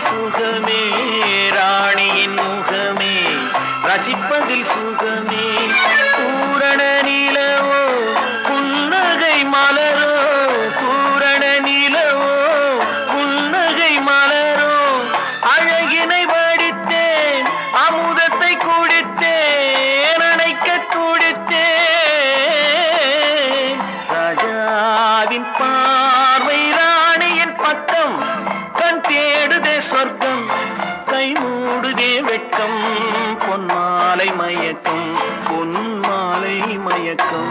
ரசிப்பதில் சுகமே ராணியின் முகமே ரசிப்பதில் சுகமே பூரண நிலவோ புன்னகை மலரோ பூரண நிலவோ புன்னகை மலரோ அழகினை வடித்தேன் அமுதத்தை குடித்தேன் அணைக்க துடித்தேன் ராஜாவின் பார்வை ராணியின் பக்கம் கண் தேடுதே சொர்க்கம் கை மூடுதே வெட்கம் பொன்மாலை மயக்கம் பொன்மாலை மயக்கம்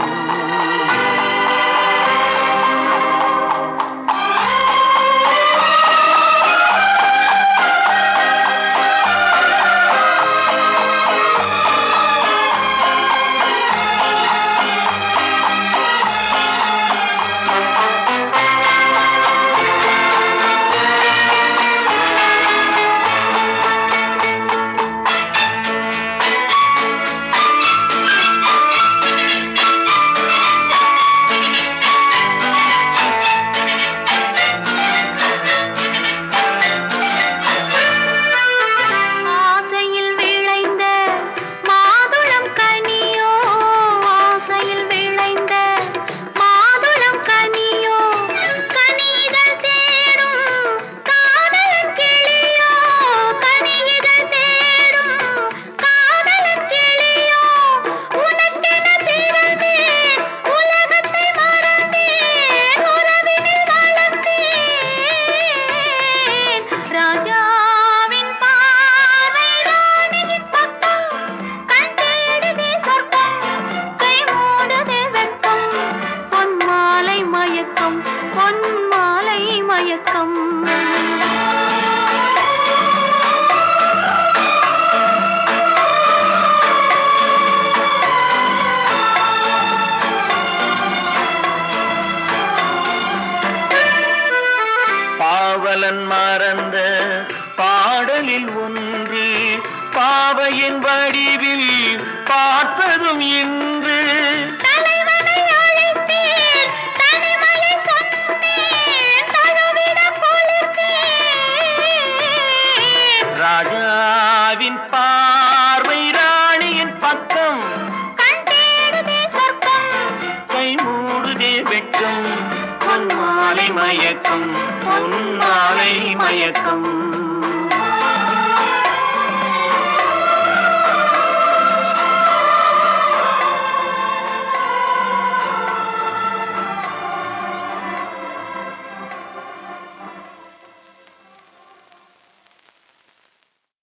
ஆசையில் விளைந்த மாதுளம் கனியோ ஆசையில் விளைந்த மாதுளம் கனியோ கனிதழ் தேடும் காதலன் கிளியோ கனிதழ் தேடும் காதலன் கிளியோ உனக்கென பிறந்தேன் உலகத்தை மறந்தேன் உறவினில் வளர்ந்தேன் ராஜாவின் பார்வை ராணியின் பக்கம் கண் தேடுதே சொர்க்கம் கை மூடுதே வெட்கம் பொன்மாலை மயக்கம் பொன்மாலை மயக்கம் பாவலன் மறந்த பாடலில் ஒன்று பாவையின் வடிவில் பார்த்ததும் இன்று தலைவனை அழைத்தேன் தனிமையை சொன்னேன் தழுவிட குளித்தேன் ராஜாவின் பார்வை ராணியின் பக்கம் கண் தேடுதே சொர்க்கம் கை மூடுதே வெட்கம் பொன்மாலை மயக்கம் பொன்மாலை மயக்கம்